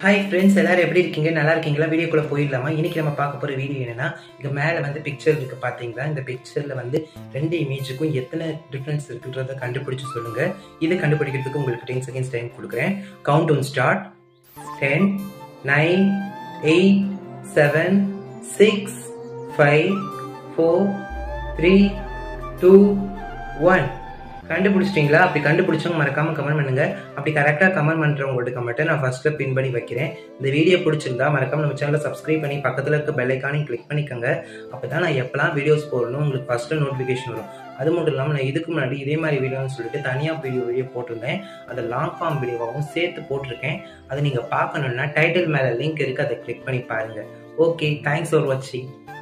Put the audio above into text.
hi friends எல்லாரும் எப்படி இருக்கீங்க நல்லா இருக்கீங்களா வீடியோக்குள்ள போயிடலாமா இன்னைக்கு நம்ம பார்க்க போற வீடியோ என்னன்னா இங்க மேல வந்து பிக்சர் இருக்கு பாத்தீங்களா இந்த பிக்சர்ல வந்து ரெண்டு இமேஜுக்கும் எத்தனை டிஃபரன்ஸ் இருக்குன்றத கண்டுபிடிச்சு சொல்லுங்க இது கண்டுபிடிக்கிறதுக்கு உங்களுக்கு டென் செகண்ட்ஸ் டைம் கொடுக்குறேன் count one start ten nine eight seven six five four three two one கண்டுபிடிச்சிட்டிங்களா அப்படி கண்டுபிடிச்சவங்க மறக்காம கமெண்ட் பண்ணுங்க அப்படி கரெக்டாக கமெண்ட் பண்ணுறவங்களுக்கு மட்டும் நான் ஃபர்ஸ்ட்ல பின் பண்ணி வைக்கிறேன் இந்த வீடியோ பிடிச்சிருந்தா மறக்காம நம்ம சேனலை சப்ஸ்கிரைப் பண்ணி பக்கத்தில் இருக்க பெல்லைக்கானையும் கிளிக் பண்ணிக்கோங்க அப்போ தான் நான் எப்பலாம் வீடியோஸ் போடணும் உங்களுக்கு ஃபர்ஸ்ட்ல நோட்டிஃபிகேஷன் வரும் அது மட்டும் இல்லாமல் நான் இதுக்கு முன்னாடி இதே மாதிரி வீடியோன்னு சொல்லிட்டு தனியாக வீடியோ வீடியோ போட்டிருந்தேன் அதை லாங் ஃபார்ம் வீடியோவாகவும் சேர்த்து போட்டிருக்கேன் அதை நீங்கள் பார்க்கணுன்னா டைட்டில் மேலே லிங்க் இருக்குது அதை கிளிக் பண்ணி பாருங்கள் ஓகே தேங்க்ஸ் ஃபார் வாட்சிங்